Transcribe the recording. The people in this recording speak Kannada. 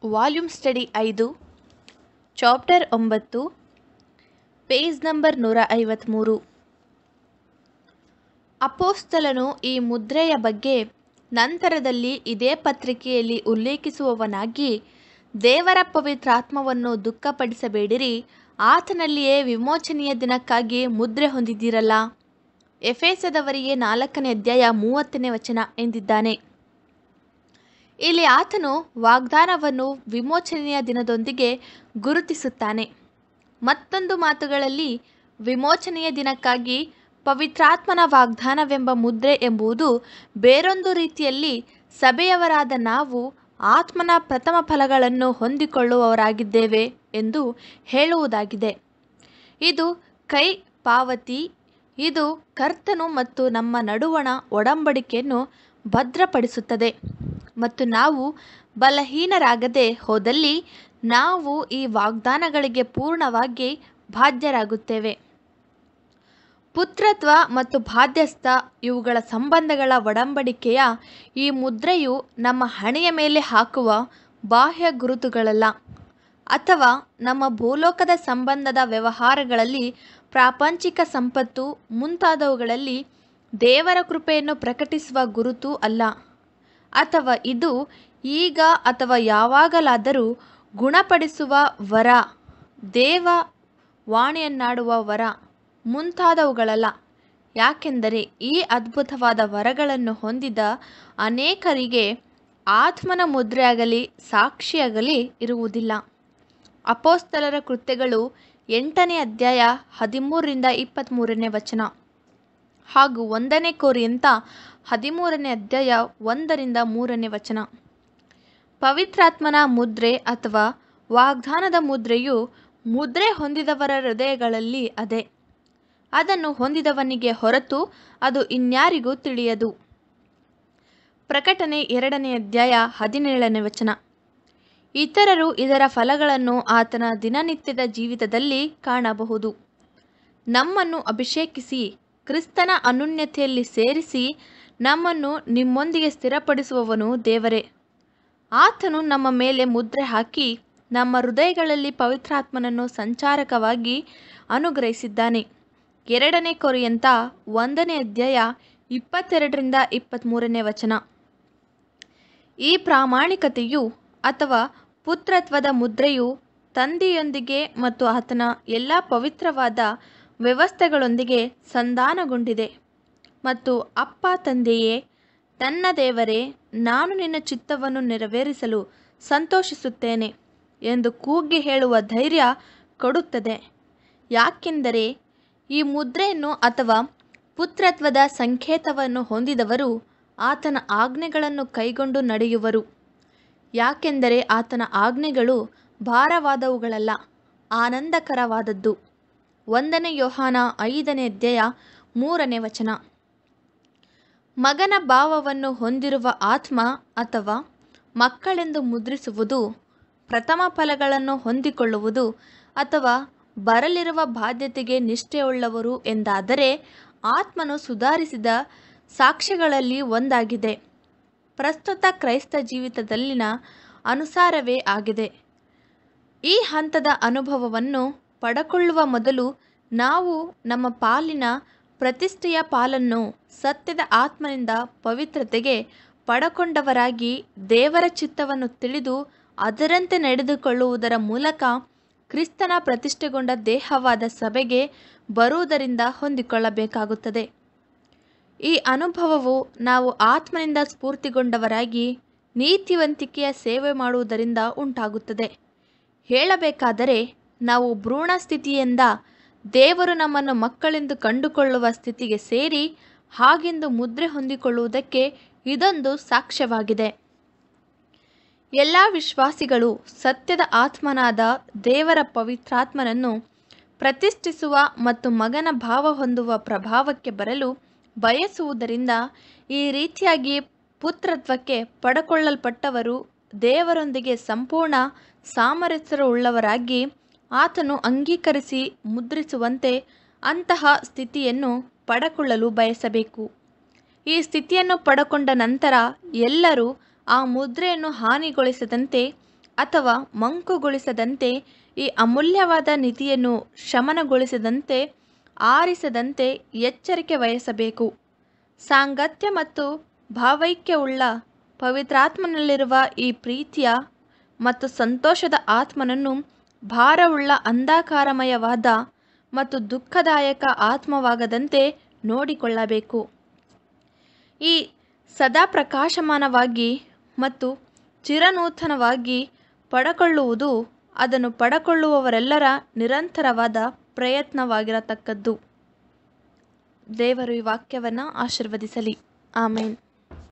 ವಾಲ್ಯೂಮ್ ಸ್ಟಡಿ ಐದು ಚಾಪ್ಟರ್ ಒಂಬತ್ತು ಪೇಜ್ ನಂಬರ್ ನೂರ ಐವತ್ತ್ಮೂರು ಅಪೋಸ್ತಲನು ಈ ಮುದ್ರೆಯ ಬಗ್ಗೆ ನಂತರದಲ್ಲಿ ಇದೇ ಪತ್ರಿಕೆಯಲ್ಲಿ ಉಲ್ಲೇಖಿಸುವವನಾಗಿ ದೇವರ ಪವಿತ್ರಾತ್ಮವನ್ನು ದುಃಖಪಡಿಸಬೇಡಿರಿ ಆತನಲ್ಲಿಯೇ ವಿಮೋಚನೆಯ ದಿನಕ್ಕಾಗಿ ಮುದ್ರೆ ಹೊಂದಿದ್ದೀರಲ್ಲ ಎಫೆಸದವರಿಗೆ ನಾಲ್ಕನೇ ಅಧ್ಯಾಯ ಮೂವತ್ತನೇ ವಚನ ಎಂದಿದ್ದಾನೆ ಇಲ್ಲಿ ಆತನು ವಾಗ್ದಾನವನ್ನು ವಿಮೋಚನೆಯ ದಿನದೊಂದಿಗೆ ಗುರುತಿಸುತ್ತಾನೆ ಮತ್ತೊಂದು ಮಾತುಗಳಲ್ಲಿ ವಿಮೋಚನೆಯ ದಿನಕ್ಕಾಗಿ ಪವಿತ್ರಾತ್ಮನ ವಾಗ್ದಾನವೆಂಬ ಮುದ್ರೆ ಎಂಬುದು ಬೇರೊಂದು ರೀತಿಯಲ್ಲಿ ಸಭೆಯವರಾದ ನಾವು ಆತ್ಮನ ಪ್ರಥಮ ಫಲಗಳನ್ನು ಹೊಂದಿಕೊಳ್ಳುವವರಾಗಿದ್ದೇವೆ ಎಂದು ಹೇಳುವುದಾಗಿದೆ ಇದು ಕೈ ಪಾವತಿ ಇದು ಕರ್ತನು ಮತ್ತು ನಮ್ಮ ನಡುವಣ ಒಡಂಬಡಿಕೆಯನ್ನು ಭದ್ರಪಡಿಸುತ್ತದೆ ಮತ್ತು ನಾವು ಬಲಹೀನರಾಗದೆ ಹೋದಲ್ಲಿ ನಾವು ಈ ವಾಗ್ದಾನಗಳಿಗೆ ಪೂರ್ಣವಾಗಿ ಬಾಧ್ಯರಾಗುತ್ತೇವೆ ಪುತ್ರತ್ವ ಮತ್ತು ಬಾಧ್ಯಸ್ಥ ಇವುಗಳ ಸಂಬಂಧಗಳ ಒಡಂಬಡಿಕೆಯ ಈ ಮುದ್ರೆಯು ನಮ್ಮ ಹಣೆಯ ಮೇಲೆ ಹಾಕುವ ಬಾಹ್ಯ ಗುರುತುಗಳಲ್ಲ ಅಥವಾ ನಮ್ಮ ಭೂಲೋಕದ ಸಂಬಂಧದ ವ್ಯವಹಾರಗಳಲ್ಲಿ ಪ್ರಾಪಂಚಿಕ ಸಂಪತ್ತು ಮುಂತಾದವುಗಳಲ್ಲಿ ದೇವರ ಕೃಪೆಯನ್ನು ಪ್ರಕಟಿಸುವ ಗುರುತು ಅಲ್ಲ ಅಥವಾ ಇದು ಈಗ ಅಥವಾ ಯಾವಾಗಲಾದರೂ ಗುಣಪಡಿಸುವ ವರ ದೇವ ವಾಣಿಯನ್ನಾಡುವ ವರ ಮುಂತಾದವುಗಳಲ್ಲ ಯಾಕೆಂದರೆ ಈ ಅದ್ಭುತವಾದ ವರಗಳನ್ನು ಹೊಂದಿದ ಅನೇಕರಿಗೆ ಆತ್ಮನ ಮುದ್ರೆಯಾಗಲಿ ಸಾಕ್ಷಿಯಾಗಲಿ ಇರುವುದಿಲ್ಲ ಅಪೋಸ್ತಲರ ಕೃತ್ಯಗಳು ಎಂಟನೇ ಅಧ್ಯಾಯ ಹದಿಮೂರರಿಂದ ಇಪ್ಪತ್ತ್ಮೂರನೇ ವಚನ ಹಾಗೂ ಒಂದನೇ ಕೋರಿಯಂತ ಹದಿಮೂರನೇ ಅಧ್ಯಾಯ ಒಂದರಿಂದ ಮೂರನೇ ವಚನ ಪವಿತ್ರಾತ್ಮನ ಮುದ್ರೆ ಅಥವಾ ವಾಗ್ದಾನದ ಮುದ್ರೆಯು ಮುದ್ರೆ ಹೊಂದಿದವರ ಹೃದಯಗಳಲ್ಲಿ ಅದೇ ಅದನ್ನು ಹೊಂದಿದವನಿಗೆ ಹೊರತು ಅದು ಇನ್ಯಾರಿಗೂ ತಿಳಿಯದು ಪ್ರಕಟಣೆ ಎರಡನೇ ಅಧ್ಯಾಯ ಹದಿನೇಳನೇ ವಚನ ಇತರರು ಇದರ ಫಲಗಳನ್ನು ಆತನ ದಿನನಿತ್ಯದ ಜೀವಿತದಲ್ಲಿ ಕಾಣಬಹುದು ನಮ್ಮನ್ನು ಅಭಿಷೇಕಿಸಿ ಕ್ರಿಸ್ತನ ಅನುನ್ಯತೆಯಲ್ಲಿ ಸೇರಿಸಿ ನಮ್ಮನ್ನು ನಿಮ್ಮೊಂದಿಗೆ ಸ್ಥಿರಪಡಿಸುವವನು ದೇವರೇ ಆತನು ನಮ್ಮ ಮೇಲೆ ಮುದ್ರೆ ಹಾಕಿ ನಮ್ಮ ಹೃದಯಗಳಲ್ಲಿ ಪವಿತ್ರಾತ್ಮನನ್ನು ಸಂಚಾರಕವಾಗಿ ಅನುಗ್ರಹಿಸಿದ್ದಾನೆ ಎರಡನೇ ಕೊರಿಯಂತ ಒಂದನೇ ಅಧ್ಯಾಯ ಇಪ್ಪತ್ತೆರಡರಿಂದ ಇಪ್ಪತ್ತ್ಮೂರನೇ ವಚನ ಈ ಪ್ರಾಮಾಣಿಕತೆಯು ಅಥವಾ ಪುತ್ರತ್ವದ ಮುದ್ರೆಯು ತಂದೆಯೊಂದಿಗೆ ಮತ್ತು ಆತನ ಎಲ್ಲ ಪವಿತ್ರವಾದ ವ್ಯವಸ್ಥೆಗಳೊಂದಿಗೆ ಸಂಧಾನಗೊಂಡಿದೆ ಮತ್ತು ಅಪ್ಪ ತಂದೆಯೇ ನನ್ನ ದೇವರೇ ನಾನು ನಿನ್ನ ಚಿತ್ತವನ್ನು ನೆರವೇರಿಸಲು ಸಂತೋಷಿಸುತ್ತೇನೆ ಎಂದು ಕೂಗಿ ಹೇಳುವ ಧೈರ್ಯ ಕೊಡುತ್ತದೆ ಯಾಕೆಂದರೆ ಈ ಮುದ್ರೆಯನ್ನು ಅಥವಾ ಪುತ್ರತ್ವದ ಸಂಕೇತವನ್ನು ಹೊಂದಿದವರು ಆತನ ಆಜ್ಞೆಗಳನ್ನು ಕೈಗೊಂಡು ನಡೆಯುವರು ಯಾಕೆಂದರೆ ಆತನ ಆಜ್ಞೆಗಳು ಭಾರವಾದವುಗಳಲ್ಲ ಆನಂದಕರವಾದದ್ದು ಒಂದನೇ ಯೋಹಾನ ಐದನೇ ಅಧ್ಯಾಯ ಮೂರನೇ ವಚನ ಮಗನ ಭಾವವನ್ನು ಹೊಂದಿರುವ ಆತ್ಮ ಅಥವಾ ಮಕ್ಕಳೆಂದು ಮುದ್ರಿಸುವುದು ಪ್ರಥಮ ಫಲಗಳನ್ನು ಹೊಂದಿಕೊಳ್ಳುವುದು ಅಥವಾ ಬರಲಿರುವ ಬಾಧ್ಯತೆಗೆ ನಿಷ್ಠೆಯುಳ್ಳವರು ಎಂದಾದರೆ ಆತ್ಮನು ಸುಧಾರಿಸಿದ ಸಾಕ್ಷ್ಯಗಳಲ್ಲಿ ಒಂದಾಗಿದೆ ಪ್ರಸ್ತುತ ಕ್ರೈಸ್ತ ಜೀವಿತದಲ್ಲಿನ ಅನುಸಾರವೇ ಆಗಿದೆ ಈ ಹಂತದ ಅನುಭವವನ್ನು ಪಡಕೊಳ್ಳುವ ಮೊದಲು ನಾವು ನಮ್ಮ ಪಾಲಿನ ಪ್ರತಿಷ್ಠೆಯ ಪಾಲನ್ನು ಸತ್ಯದ ಆತ್ಮನಿಂದ ಪವಿತ್ರತೆಗೆ ಪಡಕೊಂಡವರಾಗಿ ದೇವರ ಚಿತ್ತವನ್ನು ತಿಳಿದು ಅದರಂತೆ ನಡೆದುಕೊಳ್ಳುವುದರ ಮೂಲಕ ಕ್ರಿಸ್ತನ ಪ್ರತಿಷ್ಠೆಗೊಂಡ ದೇಹವಾದ ಸಭೆಗೆ ಬರುವುದರಿಂದ ಹೊಂದಿಕೊಳ್ಳಬೇಕಾಗುತ್ತದೆ ಈ ಅನುಭವವು ನಾವು ಆತ್ಮನಿಂದ ಸ್ಫೂರ್ತಿಗೊಂಡವರಾಗಿ ನೀತಿವಂತಿಕೆಯ ಸೇವೆ ಮಾಡುವುದರಿಂದ ಉಂಟಾಗುತ್ತದೆ ಹೇಳಬೇಕಾದರೆ ನಾವು ಭ್ರೂಣ ಸ್ಥಿತಿಯಿಂದ ದೇವರು ನಮ್ಮನ್ನು ಮಕ್ಕಳೆಂದು ಕಂಡುಕೊಳ್ಳುವ ಸ್ಥಿತಿಗೆ ಸೇರಿ ಹಾಗೆಂದು ಮುದ್ರೆ ಹೊಂದಿಕೊಳ್ಳುವುದಕ್ಕೆ ಇದೊಂದು ಸಾಕ್ಷ್ಯವಾಗಿದೆ ಎಲ್ಲ ವಿಶ್ವಾಸಿಗಳು ಸತ್ಯದ ಆತ್ಮನಾದ ದೇವರ ಪವಿತ್ರಾತ್ಮನನ್ನು ಪ್ರತಿಷ್ಠಿಸುವ ಮತ್ತು ಮಗನ ಭಾವ ಹೊಂದುವ ಪ್ರಭಾವಕ್ಕೆ ಬರಲು ಬಯಸುವುದರಿಂದ ಈ ರೀತಿಯಾಗಿ ಪುತ್ರತ್ವಕ್ಕೆ ಪಡಕೊಳ್ಳಲ್ಪಟ್ಟವರು ದೇವರೊಂದಿಗೆ ಸಂಪೂರ್ಣ ಸಾಮರಸ್ಯವುಳ್ಳವರಾಗಿ ಆತನು ಅಂಗೀಕರಿಸಿ ಮುದ್ರಿಸುವಂತೆ ಅಂತಹ ಸ್ಥಿತಿಯನ್ನು ಪಡಕೊಳ್ಳಲು ಬಯಸಬೇಕು ಈ ಸ್ಥಿತಿಯನ್ನು ಪಡಕೊಂಡ ನಂತರ ಎಲ್ಲರೂ ಆ ಮುದ್ರೆಯನ್ನು ಹಾನಿಗೊಳಿಸದಂತೆ ಅಥವಾ ಮಂಕುಗೊಳಿಸದಂತೆ ಈ ಅಮೂಲ್ಯವಾದ ನಿಧಿಯನ್ನು ಶಮನಗೊಳಿಸದಂತೆ ಆರಿಸದಂತೆ ಎಚ್ಚರಿಕೆ ವಹಿಸಬೇಕು ಸಾಂಗತ್ಯ ಮತ್ತು ಭಾವೈಕ್ಯವುಳ್ಳ ಪವಿತ್ರಾತ್ಮನಲ್ಲಿರುವ ಈ ಪ್ರೀತಿಯ ಮತ್ತು ಸಂತೋಷದ ಆತ್ಮನನ್ನು ಭಾರವುಳ್ಳ ಅಂಧಕಾರಮಯವಾದ ಮತ್ತು ದುಃಖದಾಯಕ ಆತ್ಮವಾಗದಂತೆ ನೋಡಿಕೊಳ್ಳಬೇಕು ಈ ಸದಾ ಪ್ರಕಾಶಮಾನವಾಗಿ ಮತ್ತು ಚಿರನೂತನವಾಗಿ ಪಡಕೊಳ್ಳುವುದು ಅದನ್ನು ಪಡಕೊಳ್ಳುವವರೆಲ್ಲರ ನಿರಂತರವಾದ ಪ್ರಯತ್ನವಾಗಿರತಕ್ಕದ್ದು ದೇವರು ಈ ವಾಕ್ಯವನ್ನು ಆಶೀರ್ವದಿಸಲಿ ಆಮೇನ್